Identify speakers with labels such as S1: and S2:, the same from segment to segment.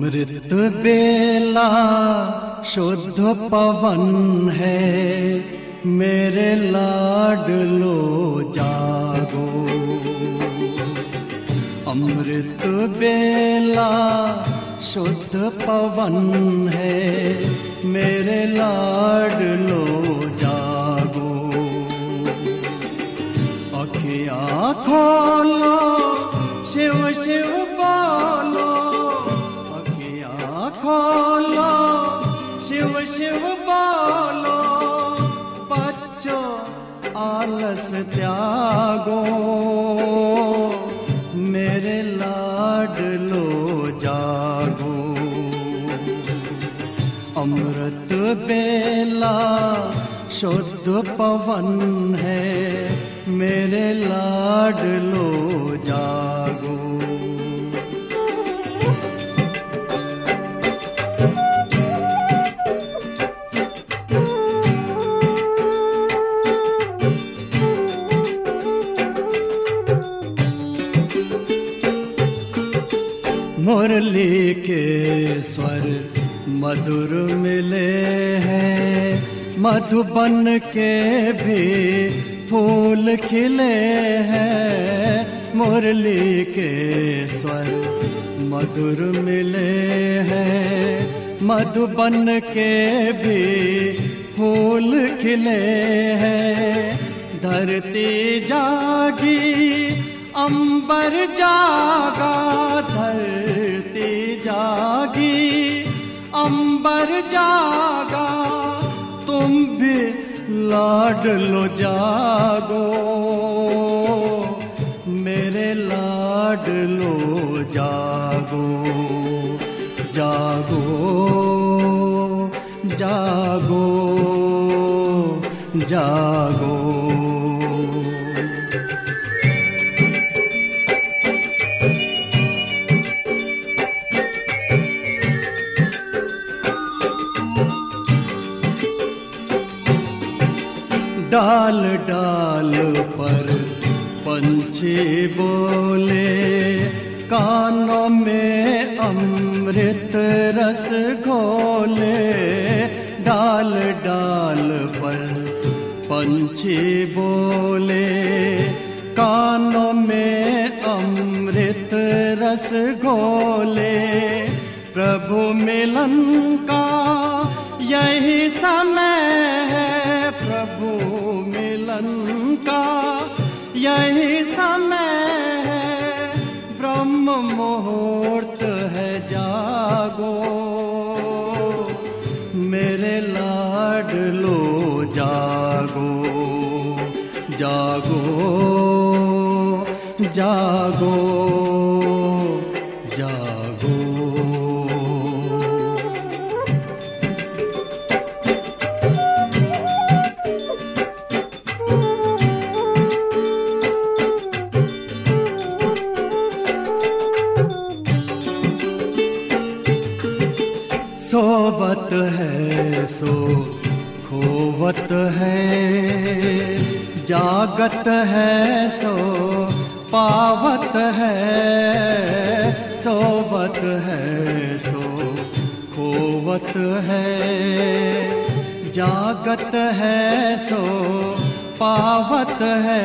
S1: अमृत बेला शुद्ध पवन है मेरे लाडलो जागो अमृत बेला शुद्ध पवन है मेरे लाडलो जागो अखिया खोलो शिव शिव बोलो अखिया खोलो शिव शिव बोलो बच्चों आलस त्यागो मेरे लाडलो जागो अमृत बेला शुद्ध पवन है मेरे लाडलो जागो मुरली के स्वर मधुर मिले हैं मधुबन के भी फूल खिले हैं मुरली के स्वर मधुर मिले हैं मधुबन के भी फूल खिले हैं धरती जागी अंबर जागा धरती जागी अंबर जागा तुम भी लाड लो जागो मेरे लाड लो जागो जागो जागो जागो डाल डाल पर पंछी बोले कानों में अमृत रस घोले डाल डाल पर पंछी बोले कानों में अमृत रस घोले प्रभु मिलन का यही समय है प्रभु मिलन का यही समय है ब्रह्म मुहूर्त है जागो मेरे लाडलो जागो जागो जागो जागो सोवत है सो खोवत है जागत है सो पावत है सोवत है सो खोवत है जागत है सो पावत है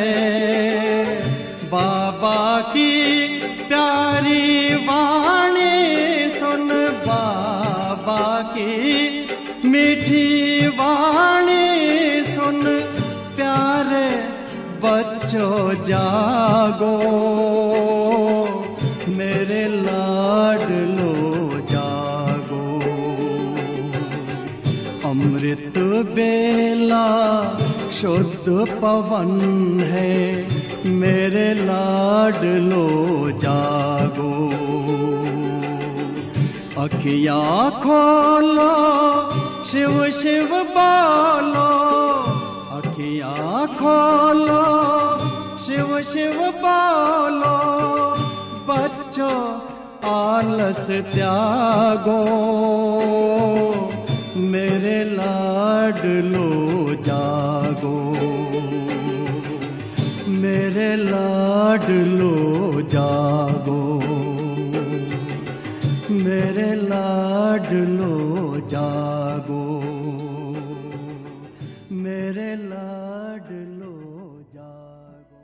S1: बाबा की प्यारी वाणी सुन बाबा की मीठी वाणी सुन प्यारे बच्चों जागो मेरे लाडलो जागो अमृत बेला शुद्ध पवन है मेरे लाडलो जागो अखिया खोलो शिव शिव बोलो अखिया खोलो शिव शिव बोलो बच्चों आलस त्यागो मेरे लाडलो जागो मेरे लाडलो जागो मेरे लाडलो जागो मेरे लाडलो जागो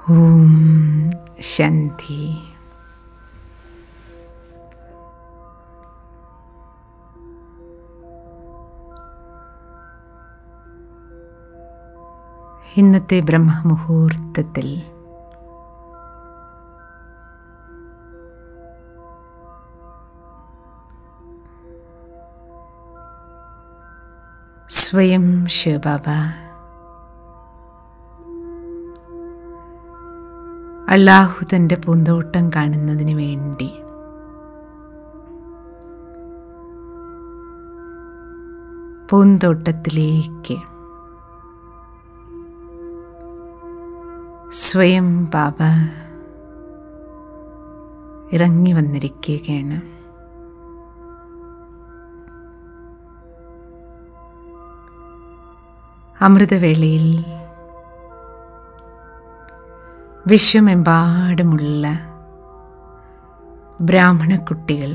S2: ഓം ശാന്തി ഇന്നത്തെ ബ്രഹ്മമുഹൂർത്തത്തിൽ സ്വയം ശിവബാബ അള്ളാഹു തൻ്റെ പൂന്തോട്ടം കാണുന്നതിന് വേണ്ടി പൂന്തോട്ടത്തിലേക്ക് സ്വയം ബാബ ഇറങ്ങി വന്നിരിക്കുകയാണ് അമൃതവേളയിൽ വിശ്വമെമ്പാടുമുള്ള ബ്രാഹ്മണ കുട്ടികൾ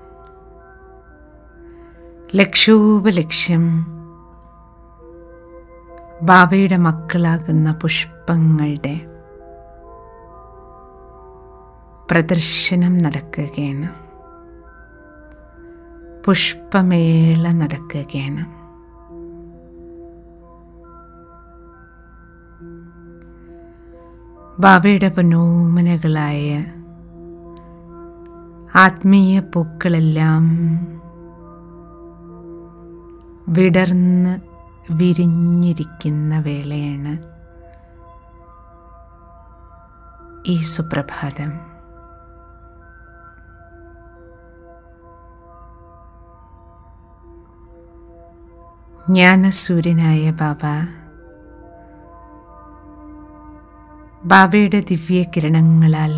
S2: ലക്ഷോപലക്ഷം ബാബയുടെ മക്കളാകുന്ന പുഷ്പങ്ങളുടെ പ്രദർശനം നടക്കുകയാണ് പുഷ്പമേള നടക്കുകയാണ് ബാബയുടെ പൊന്നോമനകളായ ആത്മീയ പൂക്കളെല്ലാം വിടർന്ന് വിരിഞ്ഞിരിക്കുന്ന വേളയാണ് ഈ സുപ്രഭാതം ജ്ഞാനസൂര്യനായ ബാബ ബാബയുടെ ദിവ്യ കിരണങ്ങളാൽ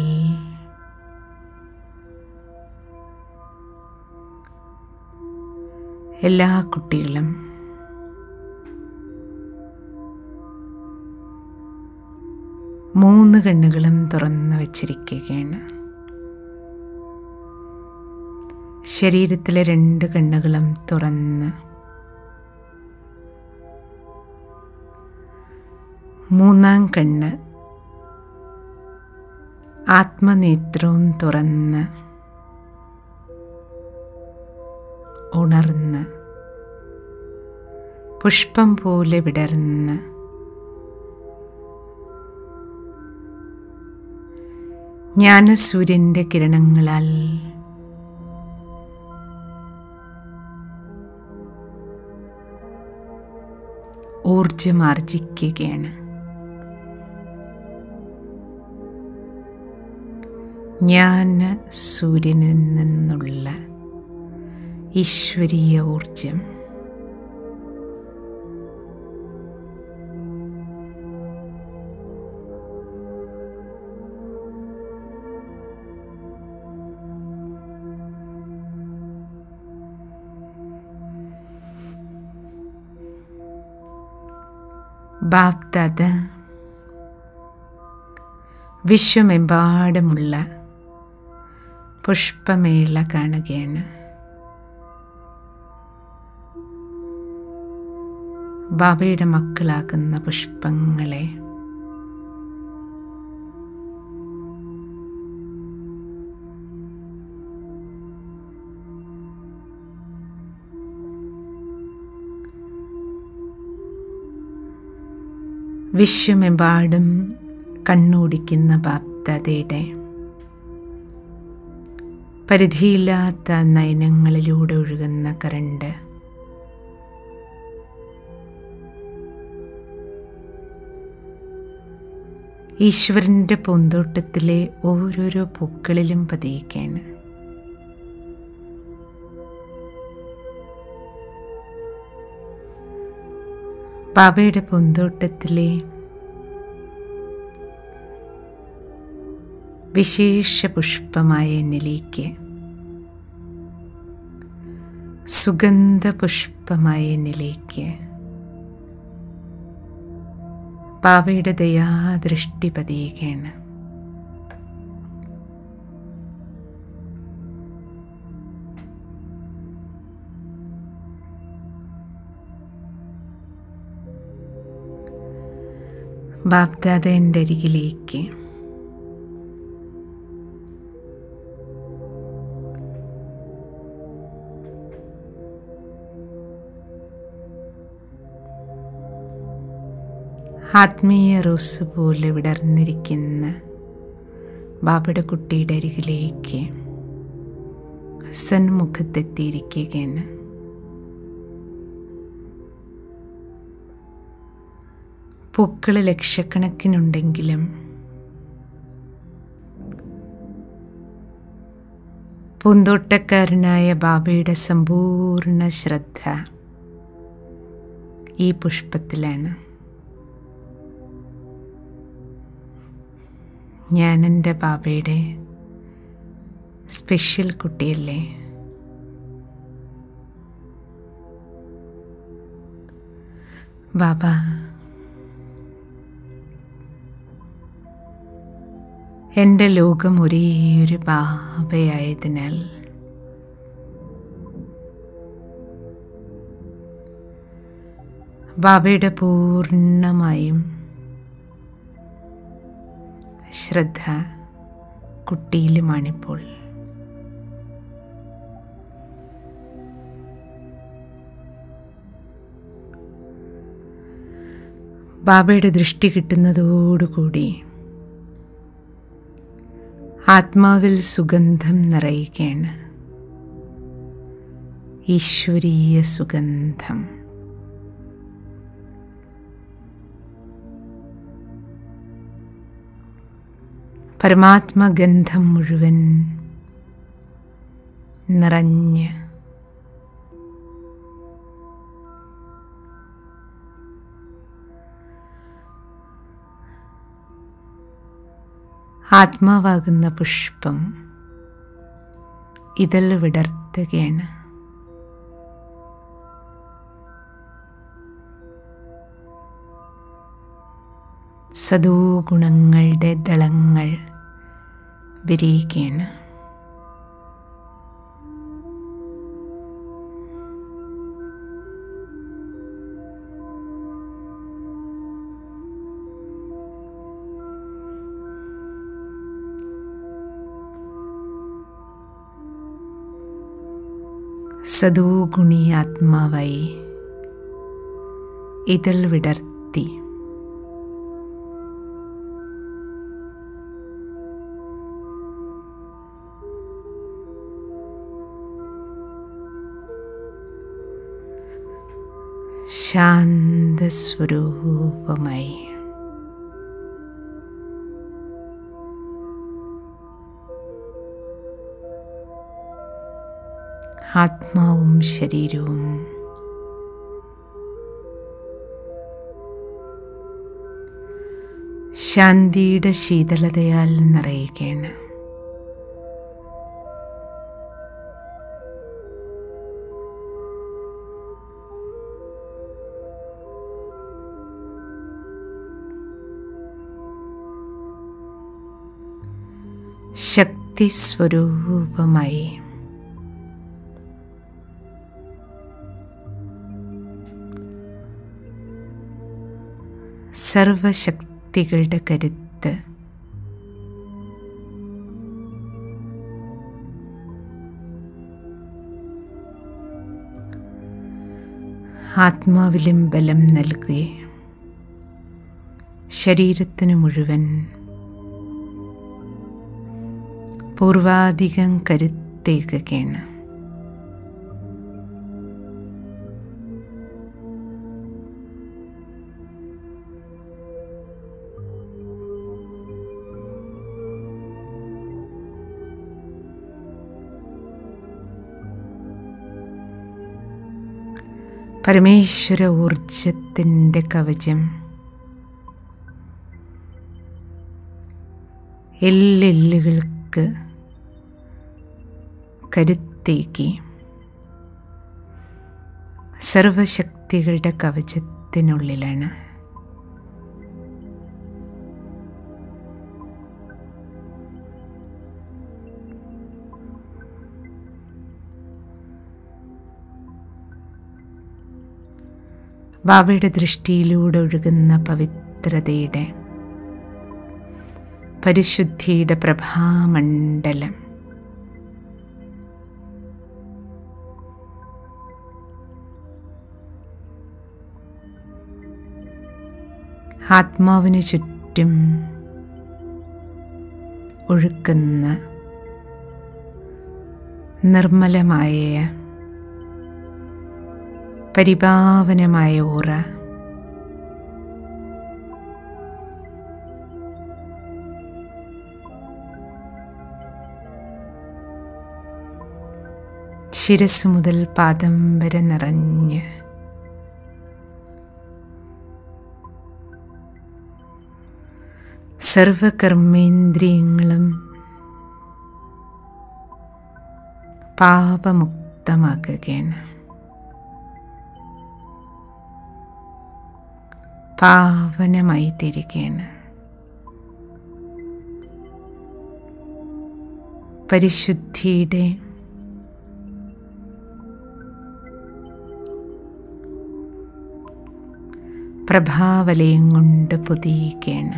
S2: എല്ലാ കുട്ടികളും മൂന്ന് കണ്ണുകളും തുറന്നു വച്ചിരിക്കുകയാണ് ശരീരത്തിലെ രണ്ട് കണ്ണുകളും തുറന്ന് മൂന്നാം കണ്ണ് ആത്മനേത്രവും തുറന്ന് ഉണർന്ന് പുഷ്പം പോലെ വിടർന്ന് ജ്ഞാനസൂര്യൻ്റെ കിരണങ്ങളാൽ ഊർജമാർജിക്കുകയാണ് ജ്ഞാന സൂര്യനിൽ നിന്നുള്ള ഈശ്വരീയ ഊർജം ബാപ്ദാദ വിശ്വമെമ്പാടുമുള്ള പുഷ്പമേള കാണുകയാണ് ബാബയുടെ മക്കളാകുന്ന പുഷ്പങ്ങളെ വിശ്വമെമ്പാടും കണ്ണോടിക്കുന്ന ബാപ്തതയുടെ പരിധിയില്ലാത്ത നയനങ്ങളിലൂടെ ഒഴുകുന്ന കറണ്ട് ഈശ്വരൻ്റെ പൂന്തോട്ടത്തിലെ ഓരോരോ പൂക്കളിലും പതിയിക്കുകയാണ് ബാബയുടെ പൂന്തോട്ടത്തിലെ വിശേഷ പുഷ്പമായ എന്നിലേക്ക് സുഗന്ധ പുഷ്പമായ എന്നിലേക്ക് ബാബയുടെ ദയാദൃഷ്ടി പതിയുകയാണ് ബാപ്ദാദേൻ്റെ അരികിലേക്ക് ആത്മീയ റോസ് പോലെ വിടർന്നിരിക്കുന്ന ബാബയുടെ കുട്ടിയുടെ അരികിലേക്ക് സന്മുഖത്തെത്തിയിരിക്കുകയാണ് പൂക്കൾ ലക്ഷക്കണക്കിനുണ്ടെങ്കിലും പൂന്തോട്ടക്കാരനായ ബാബയുടെ സമ്പൂർണ്ണ ശ്രദ്ധ ഈ പുഷ്പത്തിലാണ് ഞാൻ എൻ്റെ ബാബയുടെ സ്പെഷ്യൽ കുട്ടിയല്ലേ ബാബ എൻ്റെ ലോകം ഒരേയൊരു ബാബയായതിനാൽ ബാബയുടെ പൂർണ്ണമായും ശ്രദ്ധ കുട്ടിയിലുമാണിപ്പോൾ ബാബയുടെ ദൃഷ്ടി കിട്ടുന്നതോടുകൂടി ആത്മാവിൽ സുഗന്ധം നിറയുകയാണ് ഈശ്വരീയ സുഗന്ധം പരമാത്മഗന്ധം മുഴുവൻ നിറഞ്ഞ് ആത്മാവാകുന്ന പുഷ്പം ഇതൾ വിടർത്തുകയാണ് സദോഗുണങ്ങളുടെ ദളങ്ങൾ വിരിയുകയാണ് സദോഗുണി ആത്മാവായി ഇതൾ വിടർത്തി ശാന്തസ്വരൂപമായി ആത്മാവും ശരീരവും ശാന്തിയുടെ ശീതളതയാൽ നിറയുകയാണ് ശക്തി സ്വരൂപമായി സർവശക്തികളുടെ കരുത്ത് ആത്മാവിലും ബലം നൽകി ശരീരത്തിന് മുഴുവൻ പൂർവാധികം കരുത്തേകുകയാണ് പരമേശ്വര ഊർജത്തിൻ്റെ കവചം എല്ലെല്ലുകൾക്ക് കരുത്തേക്ക് സർവശക്തികളുടെ കവചത്തിനുള്ളിലാണ് ബാബയുടെ ദൃഷ്ടിയിലൂടെ ഒഴുകുന്ന പവിത്ര പവിത്രതയുടെ പരിശുദ്ധിയുടെ പ്രഭാമണ്ഡലം ആത്മാവിനു ചുറ്റും ഒഴുക്കുന്ന നിർമ്മലമായ പരിപാവനമായ ഊറ ശിരസ് മുതൽ പാദം വരെ നിറഞ്ഞ് സർവകർമ്മേന്ദ്രിയങ്ങളും പാപമുക്തമാക്കുകയാണ് പാവനമായി തീരുകയാണ് പരിശുദ്ധിയുടെ പ്രഭാവലയം കൊണ്ട് പൊതിയുകയാണ്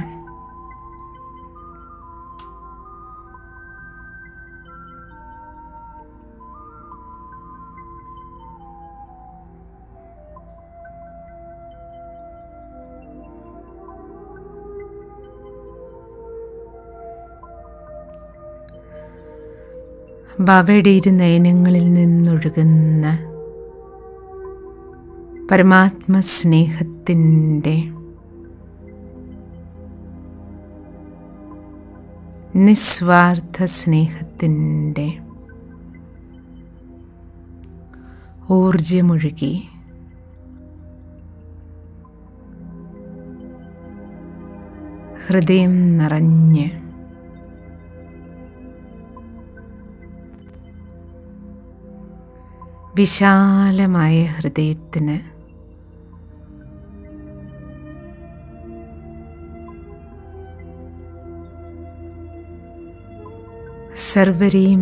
S2: ബാബയുടെ ഇരു നയനങ്ങളിൽ നിന്നൊഴുകുന്ന പരമാത്മസ്നേഹത്തിൻ്റെ നിസ്വാർത്ഥ സ്നേഹത്തിൻ്റെ ഊർജമൊഴുകി ഹൃദയം നിറഞ്ഞ് വിശാലമായ ഹൃദയത്തിന് സർവരെയും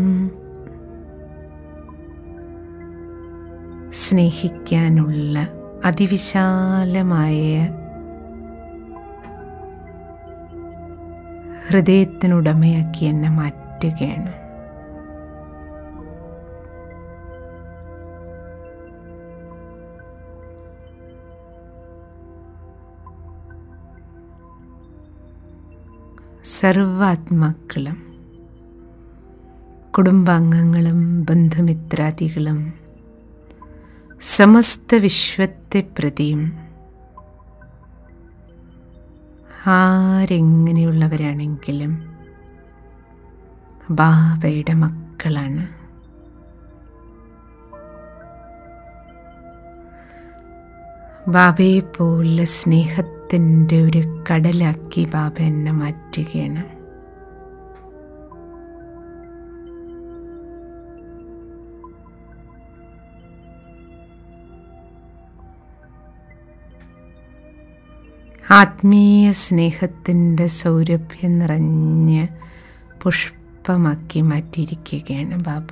S2: സ്നേഹിക്കാനുള്ള അതിവിശാലമായ ഹൃദയത്തിനുടമയാക്കി എന്നെ മാറ്റുകയാണ് സർവാത്മാക്കളും കുടുംബാംഗങ്ങളും ബന്ധുമിത്രാദികളും സമസ്ത വിശ്വത്തെ പ്രതിയും ആരെങ്ങനെയുള്ളവരാണെങ്കിലും ബാബയുടെ മക്കളാണ് ബാബയെ പോലെ സ്നേഹത്തിൻ്റെ ഒരു കടലാക്കി ബാബ എന്നെ മാറ്റുകയാണ് ആത്മീയ സ്നേഹത്തിൻ്റെ സൗരഭ്യം നിറഞ്ഞ് പുഷ്പമാക്കി മാറ്റിയിരിക്കുകയാണ് ബാബ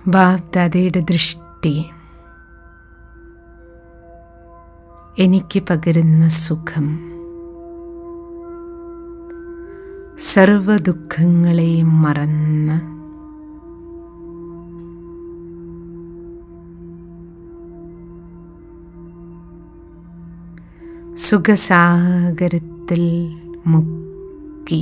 S2: ബാബ്ദാദയുടെ ദൃഷ്ടി എനിക്ക് പകരുന്ന സുഖം സർവ ദുഃഖങ്ങളെയും മറന്ന് സുഖസാഗരത്തിൽ മുക്കി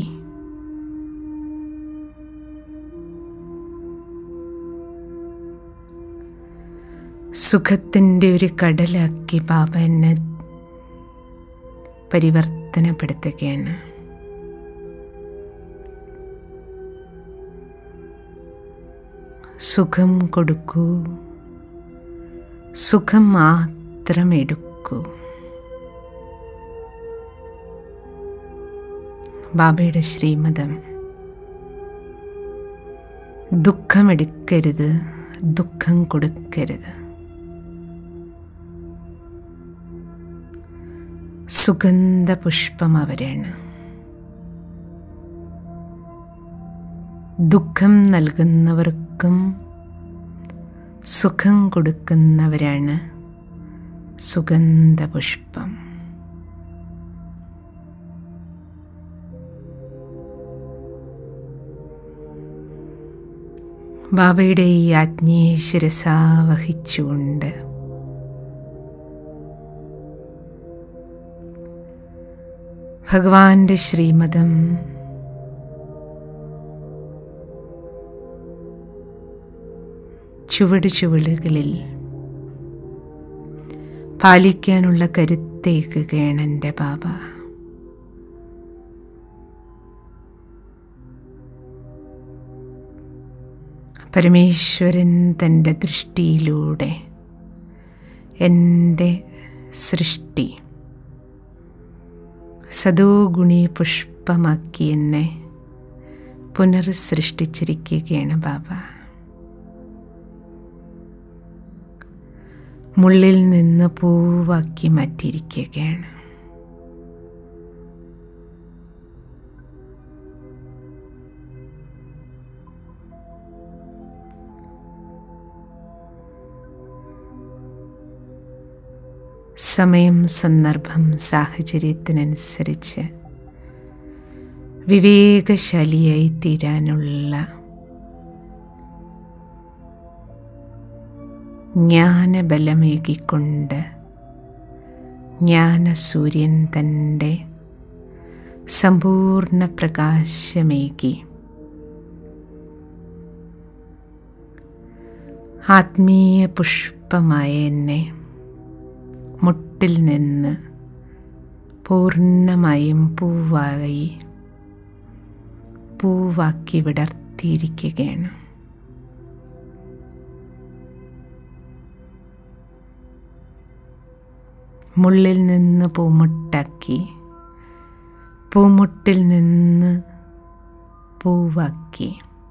S2: സുഖത്തിൻ്റെ ഒരു കടലാക്കി ബാബ എന്നെ പരിവർത്തനപ്പെടുത്തുകയാണ് സുഖം കൊടുക്കൂ സുഖം മാത്രം എടുക്കൂ ബാബയുടെ ശ്രീമതം ദുഃഖമെടുക്കരുത് ദുഃഖം കൊടുക്കരുത് സുഗന്ധ പുഷ്പം അവരാണ് ദുഃഖം നൽകുന്നവർക്കും സുഖം കൊടുക്കുന്നവരാണ് സുഗന്ധ പുഷ്പം ബാബയുടെ ഈ ആജ്ഞയെ ശിരസാവഹിച്ചുകൊണ്ട് ഭഗവാന്റെ ശ്രീമതം ചുവട് ചുവടുകളിൽ പാലിക്കാനുള്ള കരുത്തേക്കുകയാണ് എൻ്റെ ബാബ പരമേശ്വരൻ തൻ്റെ ദൃഷ്ടിയിലൂടെ എൻ്റെ സൃഷ്ടി സദോഗുണി പുഷ്പമാക്കി എന്നെ പുനർസൃഷ്ടിച്ചിരിക്കുകയാണ് ബാബ മുള്ളിൽ നിന്ന് പൂവാക്കി മാറ്റിയിരിക്കുകയാണ് സമയം സന്ദർഭം സാഹചര്യത്തിനനുസരിച്ച് വിവേകശാലിയായി തീരാനുള്ള ജ്ഞാനബലമേകിക്കൊണ്ട് ജ്ഞാനസൂര്യൻ തൻ്റെ സമ്പൂർണ്ണ പ്രകാശമേകി ആത്മീയ പുഷ്പമായ എന്നെ മുട്ടിൽ നിന്ന് പൂർണ്ണമായും പൂവായി പൂവാക്കി വിടർത്തിയിരിക്കുകയാണ് മുള്ളിൽ നിന്ന് പൂമുട്ടാക്കി പൂമുട്ടിൽ നിന്ന് പൂവാക്കി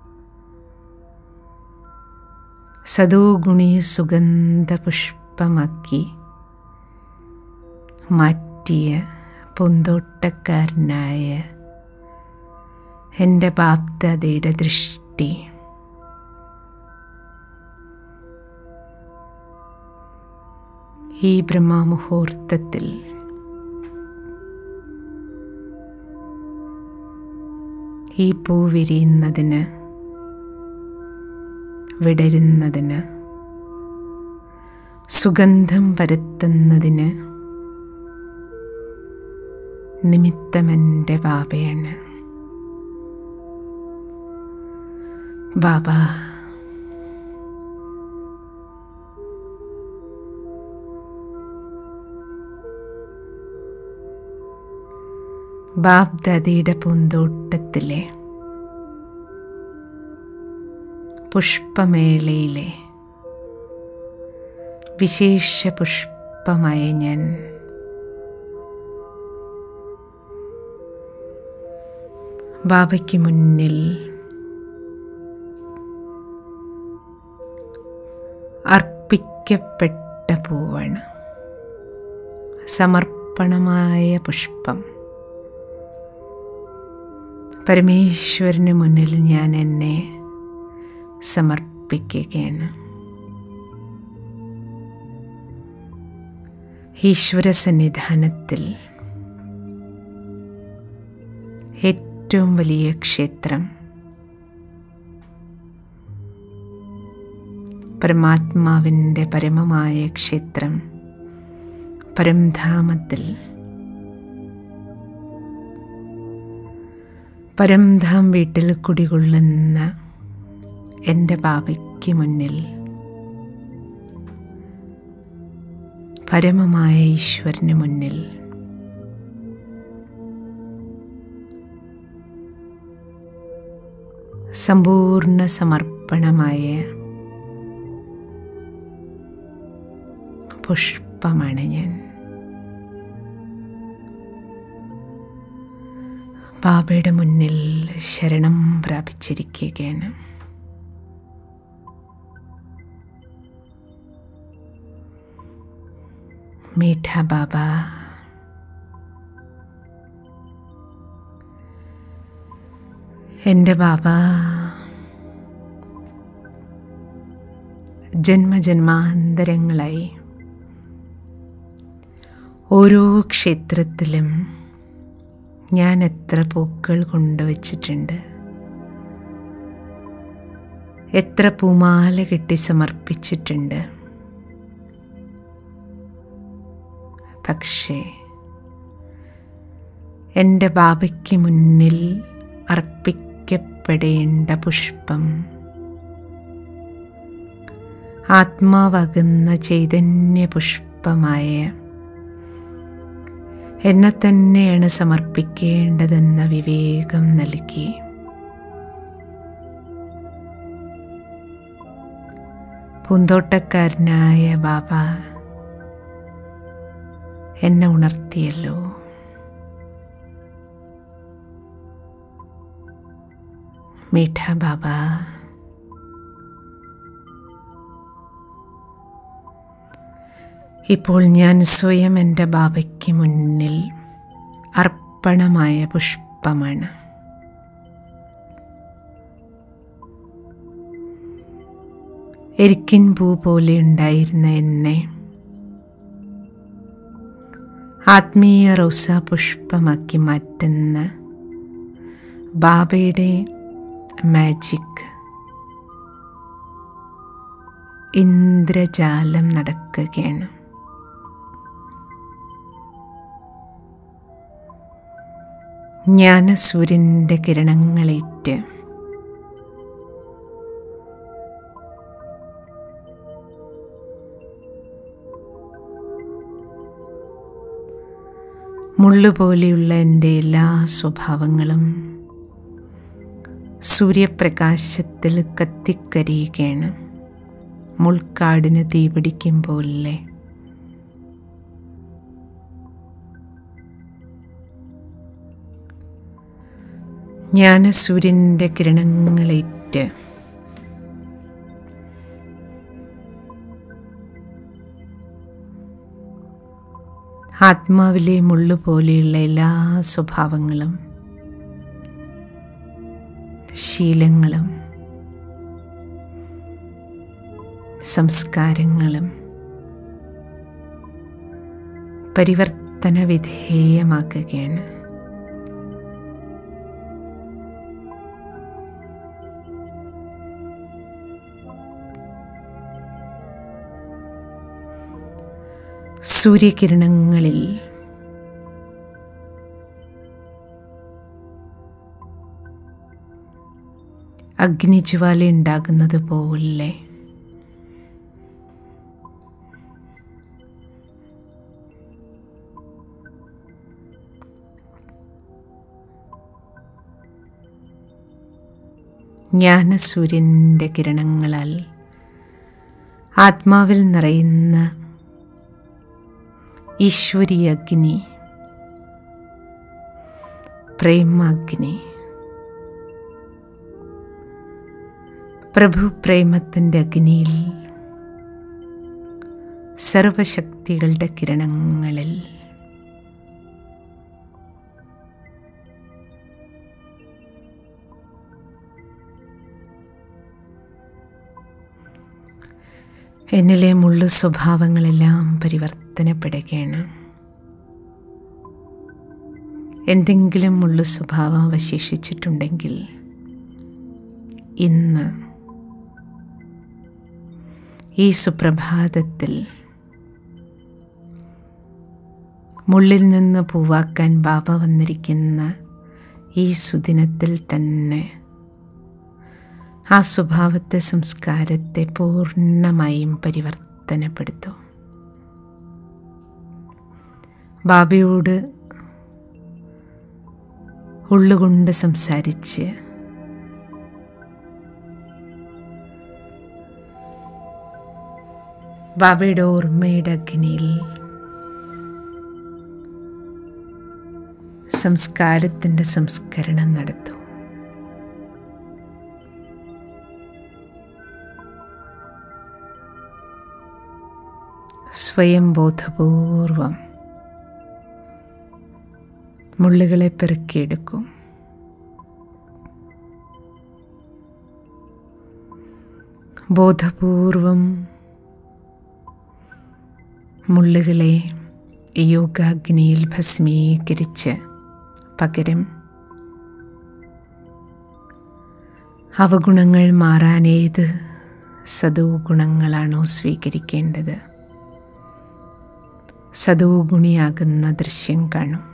S2: സദോഗുണി സുഗന്ധ പുഷ്പമാക്കി മാറ്റിയ പൂന്തോട്ടക്കാരനായ എൻ്റെ ബാപ്തതയുടെ ദൃഷ്ടി ഈ ബ്രഹ്മമുഹൂർത്തത്തിൽ ഈ പൂ വിരിയുന്നതിന് വിടരുന്നതിന് സുഗന്ധം പരത്തുന്നതിന് നിമിത്തമെൻ്റെ ബാബയാണ് ബാബ ബാബ്ദാദിയുടെ പൂന്തോട്ടത്തിലെ പുഷ്പമേളയിലെ വിശേഷ പുഷ്പമായ ഞാൻ ബാബയ്ക്ക് മുന്നിൽ അർപ്പിക്കപ്പെട്ട പൂവാണ് സമർപ്പണമായ പുഷ്പം പരമേശ്വരന് മുന്നിൽ ഞാൻ എന്നെ സമർപ്പിക്കുകയാണ് സമർപ്പിക്കുകയാണ് ഈശ്വര സന്നിധാനത്തിൽ ഏറ്റവും വലിയ ക്ഷേത്രം പരമാത്മാവിൻ്റെ പരമമായ ക്ഷേത്രം പരംധാമത്തിൽ പരംധാം വീട്ടിൽ കുടികൊള്ളുന്ന എൻ്റെ ബാബയ്ക്ക് മുന്നിൽ പരമമായ ഈശ്വരന് മുന്നിൽ സമ്പൂർണ്ണ സമർപ്പണമായ പുഷ്പമാണ് ഞാൻ ബാബയുടെ മുന്നിൽ ശരണം പ്രാപിച്ചിരിക്കുകയാണ് മീഠ ബാബ എൻ്റെ ബാബ ജന്മജന്മാന്തരങ്ങളായി ഓരോ ക്ഷേത്രത്തിലും ഞാൻ എത്ര പൂക്കൾ കൊണ്ടുവച്ചിട്ടുണ്ട് എത്ര പൂമാല കെട്ടി സമർപ്പിച്ചിട്ടുണ്ട് പക്ഷേ എൻ്റെ ബാബയ്ക്ക് മുന്നിൽ അർപ്പിക്കപ്പെടേണ്ട പുഷ്പം ആത്മാവകുന്ന ചൈതന്യ പുഷ്പമായ എന്നെ തന്നെയാണ് സമർപ്പിക്കേണ്ടതെന്ന വിവേകം നൽകി പൂന്തോട്ടക്കാരനായ ബാബ എന്നെ ഉണർത്തിയല്ലോ മീഠ ബാബ ഇപ്പോൾ ഞാൻ സ്വയം എൻ്റെ ബാബയ്ക്ക് മുന്നിൽ അർപ്പണമായ പുഷ്പമാണ് എരിക്കിൻ പൂ പോലെ ഉണ്ടായിരുന്ന എന്നെ ആത്മീയ റോസ പുഷ്പമാക്കി മാറ്റുന്ന ബാബയുടെ മാജിക് ഇന്ദ്രജാലം നടക്കുകയാണ് ജ്ഞാനസൂര്യൻ്റെ കിരണങ്ങളേറ്റ് മുള്ളുപോലെയുള്ള എൻ്റെ എല്ലാ സ്വഭാവങ്ങളും സൂര്യപ്രകാശത്തിൽ കത്തിക്കരിയുകയാണ് മുൾക്കാടിന് തീപിടിക്കും പോലെ ജ്ഞാനസൂര്യൻ്റെ കിരണങ്ങളേറ്റ് ആത്മാവിലെ മുള്ളു പോലെയുള്ള എല്ലാ സ്വഭാവങ്ങളും ശീലങ്ങളും സംസ്കാരങ്ങളും പരിവർത്തന വിധേയമാക്കുകയാണ് സൂര്യകിരണങ്ങളിൽ അഗ്നിജ്വാല ഉണ്ടാകുന്നത് പോലെ ജ്ഞാനസൂര്യൻ്റെ കിരണങ്ങളാൽ ആത്മാവിൽ നിറയുന്ന ഈശ്വരീയ അഗ്നി പ്രേമാഗ്നി പ്രഭു പ്രേമത്തിൻ്റെ അഗ്നിയിൽ സർവശക്തികളുടെ കിരണങ്ങളിൽ എന്നിലെ മുള്ളു സ്വഭാവങ്ങളെല്ലാം പരിവർത്തനപ്പെടുകയാണ് എന്തെങ്കിലും മുള്ളു സ്വഭാവം അവശേഷിച്ചിട്ടുണ്ടെങ്കിൽ ഇന്ന് ഈ സുപ്രഭാതത്തിൽ മുള്ളിൽ നിന്ന് പൂവാക്കാൻ ബാബ വന്നിരിക്കുന്ന ഈ സുദിനത്തിൽ തന്നെ ആ സ്വഭാവത്തെ സംസ്കാരത്തെ പൂർണ്ണമായും പരിവർത്തനപ്പെടുത്തൂ ബാബയോട് ഉള്ളുകൊണ്ട് സംസാരിച്ച് ബാബയുടെ ഓർമ്മയുടെ അഗ്നിയിൽ സംസ്കാരത്തിൻ്റെ സംസ്കരണം നടത്തൂ സ്വയം ബോധപൂർവം മുള്ളുകളെ പെറുക്കിയെടുക്കും ബോധപൂർവം മുള്ളുകളെ യോഗാഗ്നിയിൽ ഭസ്മീകരിച്ച് പകരം അവഗുണങ്ങൾ മാറാൻ ഏത് സദോ ഗുണങ്ങളാണോ സ്വീകരിക്കേണ്ടത് സദോ ഗുണിയാകുന്ന ദൃശ്യം കാണും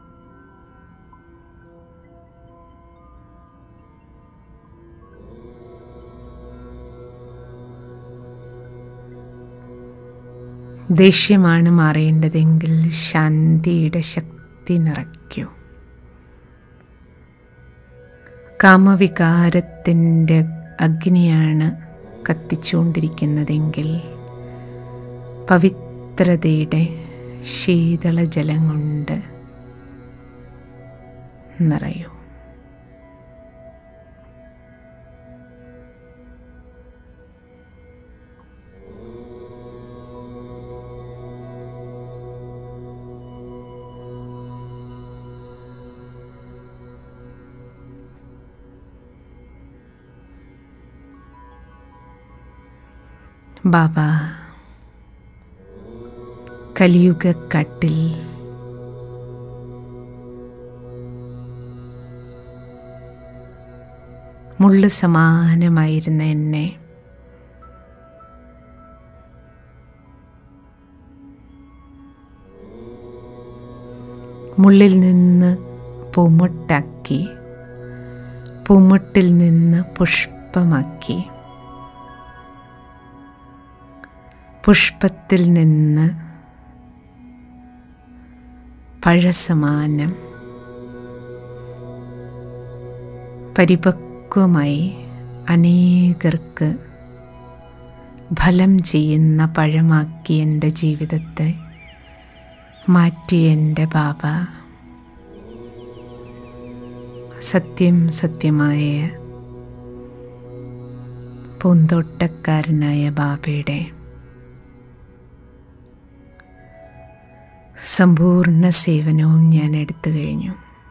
S2: ദേഷ്യമാണ് മാറേണ്ടതെങ്കിൽ ശാന്തിയുടെ ശക്തി നിറയ്ക്കൂ കാമവികാരത്തിൻ്റെ അഗ്നിയാണ് കത്തിച്ചുകൊണ്ടിരിക്കുന്നതെങ്കിൽ പവിത്രതയുടെ ശീതളജലം കൊണ്ട് നിറയൂ ബാബ കലിയുഗക്കാട്ടിൽ മുള്ളു സമാനമായിരുന്ന എന്നെ മുള്ളിൽ നിന്ന് പൂമൊട്ടാക്കി പൂമൊട്ടിൽ നിന്ന് പുഷ്പമാക്കി പുഷ്പത്തിൽ നിന്ന് പഴസമാനം പരിപക്വമായി അനേകർക്ക് ഫലം ചെയ്യുന്ന പഴമാക്കി എൻ്റെ ജീവിതത്തെ മാറ്റി എൻ്റെ ബാബ സത്യം സത്യമായ പൂന്തോട്ടക്കാരനായ ബാബയുടെ സമ്പൂർണ്ണ സേവനവും ഞാൻ എടുത്തു കഴിഞ്ഞു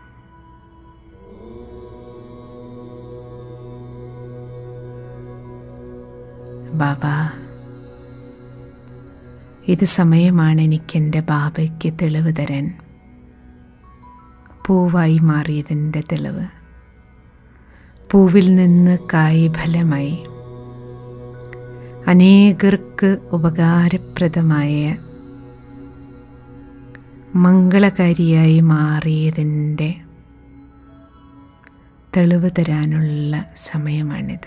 S2: ബാബ ഇത് സമയമാണ് എനിക്ക് എൻ്റെ ബാബയ്ക്ക് തെളിവ് തരാൻ പൂവായി മാറിയതിൻ്റെ തെളിവ് പൂവിൽ നിന്ന് കായ്ഫലമായി അനേകർക്ക് ഉപകാരപ്രദമായ മംഗളകാരിയായി മാറിയതിൻ്റെ തെളിവ് തരാനുള്ള സമയമാണിത്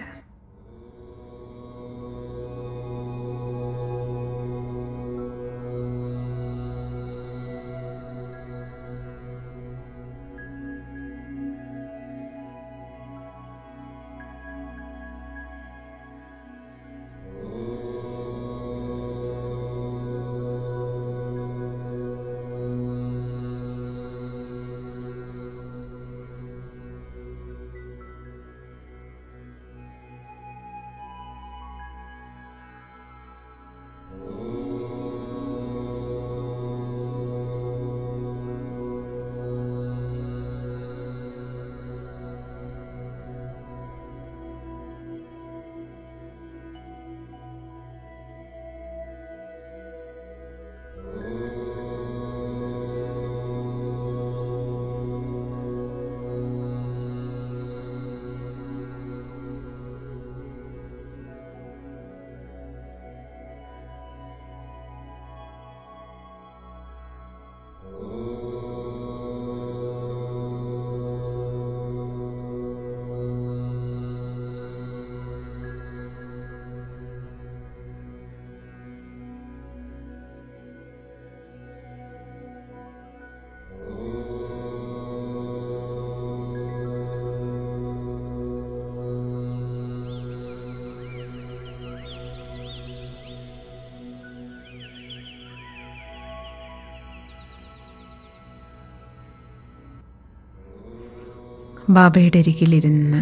S2: ബാബയുടെ അരികിലിരുന്ന്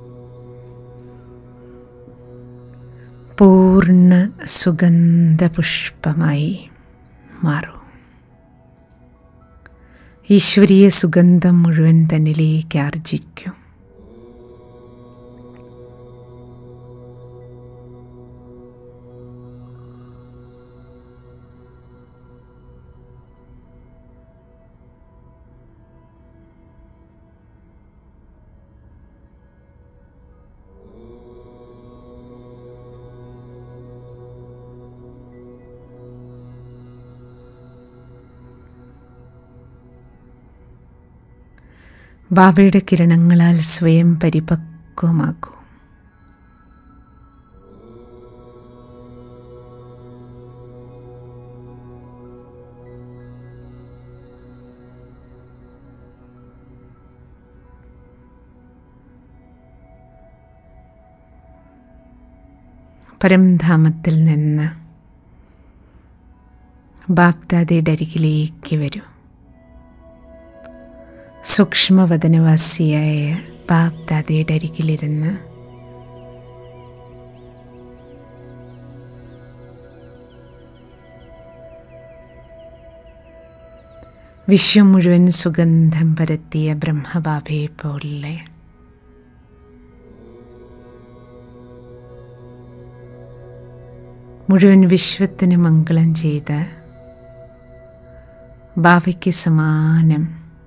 S2: പൂർണ്ണ സുഗന്ധപുഷ്പമായി മാറൂ ഈശ്വരീയ സുഗന്ധം മുഴുവൻ തന്നിലേക്ക് ആർജിക്കും ബാബയുടെ കിരണങ്ങളാൽ സ്വയം പരിപക്വമാക്കൂ പരംധാമത്തിൽ നിന്ന് ബാപ്ദാദയുടെ അരികിലേക്ക് വരൂ സൂക്ഷ്മവദനവാസിയായ ബാപ്ദാദയുടെ അരികിലിരുന്ന് വിശ്വം മുഴുവൻ സുഗന്ധം പരത്തിയ ബ്രഹ്മബാബയെ പോലെ മുഴുവൻ വിശ്വത്തിന് മംഗളം ചെയ്ത് ബാവയ്ക്ക് സമാനം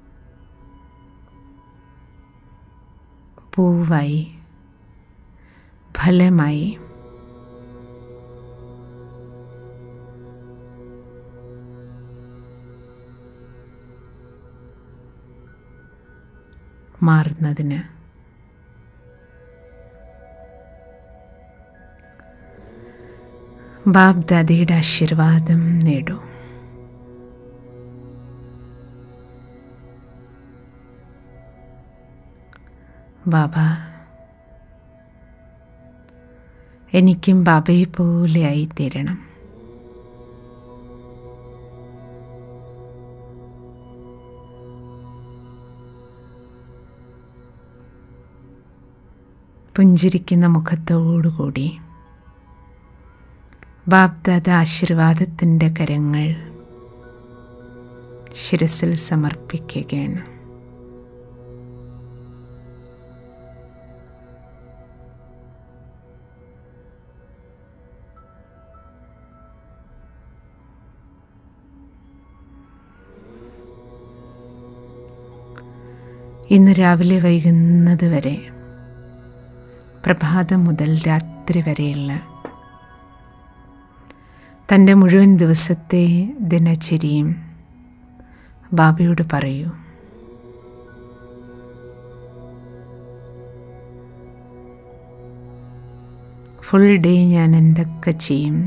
S2: പൂവായി ഫലമായി മാറുന്നതിന് ബാബ്ദാദയുടെ ആശീർവാദം നേടൂ ബാബ എനിക്കും ബാബയെ പോലെ ആയിത്തീരണം പുഞ്ചിരിക്കുന്ന മുഖത്തോടുകൂടി ബാബ്ദാദ ആശീർവാദത്തിൻ്റെ കരങ്ങൾ ശിരസിൽ സമർപ്പിക്കുകയാണ് ഇന്ന് രാവിലെ വൈകുന്നത് വരെ പ്രഭാതം മുതൽ രാത്രി വരെയുള്ള തൻ്റെ മുഴുവൻ ദിവസത്തെ ദിനചര്യയും ബാബയോട് പറയൂ ഫുൾ ഡേ ഞാൻ എന്തൊക്കെ ചെയ്യും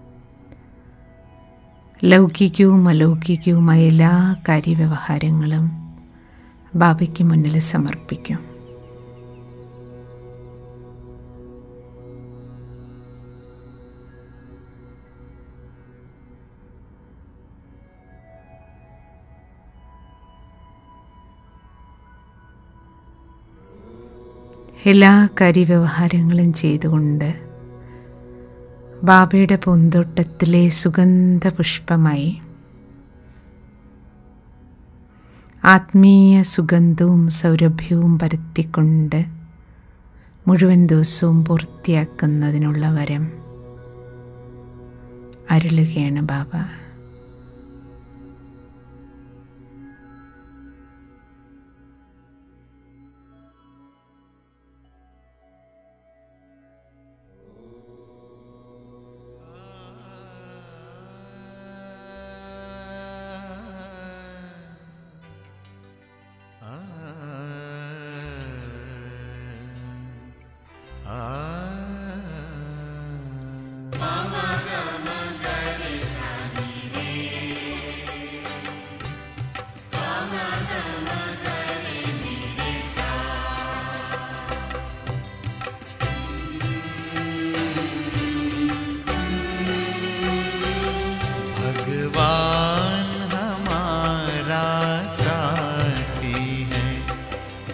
S2: ലൗകികവും അലൗകികവുമായ എല്ലാ കാര്യവ്യവഹാരങ്ങളും ബാബയ്ക്ക് മുന്നിൽ സമർപ്പിക്കും എല്ലാ കാര്യവ്യവഹാരങ്ങളും ചെയ്തുകൊണ്ട് ബാബയുടെ പൂന്തോട്ടത്തിലെ സുഗന്ധ പുഷ്പമായി ആത്മീയ സുഗന്ധവും സൗരഭ്യവും പരത്തിക്കൊണ്ട് മുഴുവൻ ദിവസവും പൂർത്തിയാക്കുന്നതിനുള്ള വരം അരുളുകയാണ് ബാബ
S3: Mama, mama,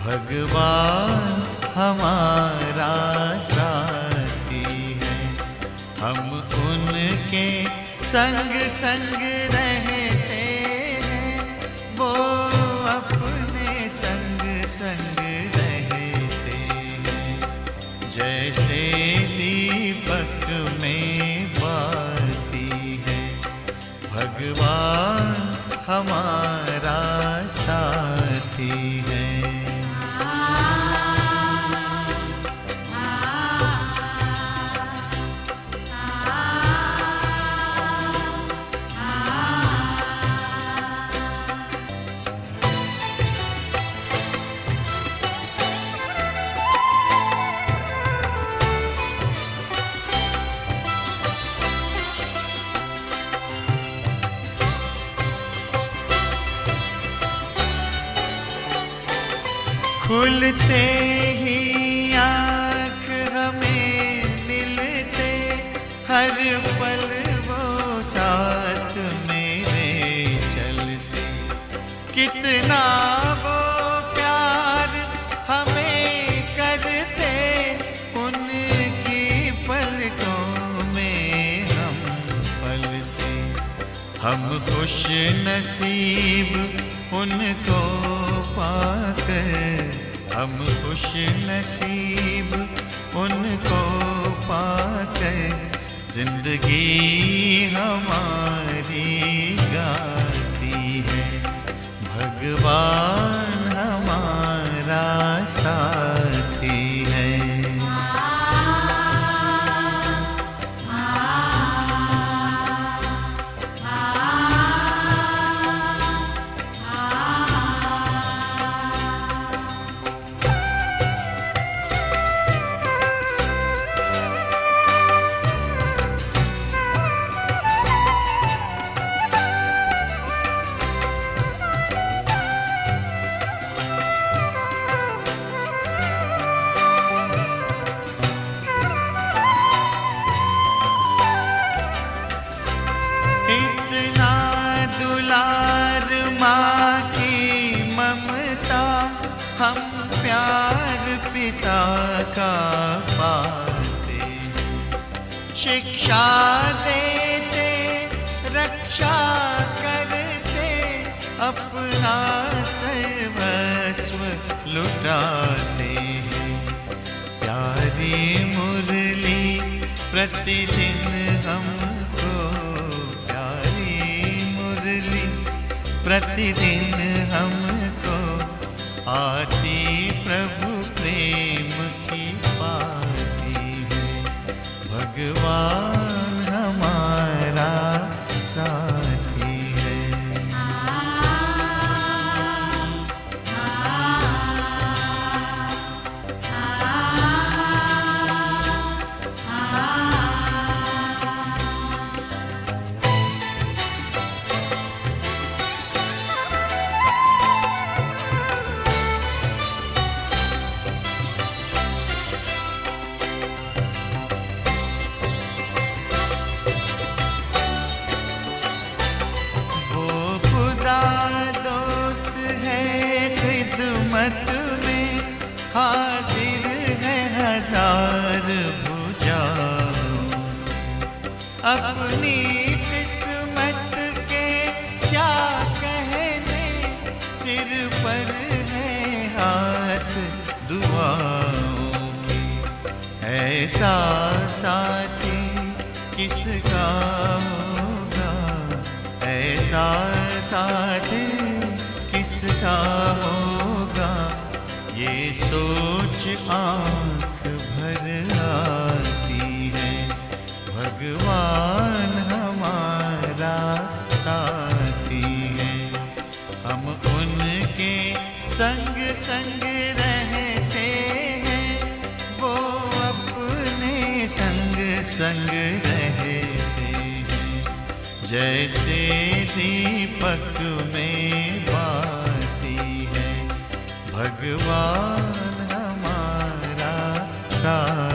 S3: भगवान हमारा साथी है हम उनके संग संग रहते हैं वो अपने संग संग रहते हैं जैसे दीपक में बाती है भगवान हमारा साथी है खुलते ही आँख हमें मिलते हर पल वो साथ मेरे चलते कितना वो प्यार हमें करते उनकी पलकों में हम पलते हम खुश नसीब उनको पाकर हम खुश नसीब उनको पाकर जिंदगी हमारी गाती है भगवान हमारा साथी है इतना दुलार माँ की ममता हम प्यार पिता का पाते हैं। शिक्षा देते रक्षा करते अपना सर्वस्व लुटाते हैं प्यारी मुरली प्रतिदिन हमको प्यारी मुरली प्रतिदिन हमको आती प्रभु प्रेम की पाती है भगवान हमारा साथी है वो खुदा दोस्त है खिदमत में हाजिर है हजार भुजाओं से अपनी किस्मत के क्या कहने सिर पर है हाथ दुआओं के ऐसा साथी किसका होगा ऐसा साथी किसका होगा ये सोच आंख भर आती है भगवान हमारा साथी है हम उनके संग संग रहते हैं वो अपने संग संग रहते हैं जैसे दीपक में बाती है भगवान हमारा साथ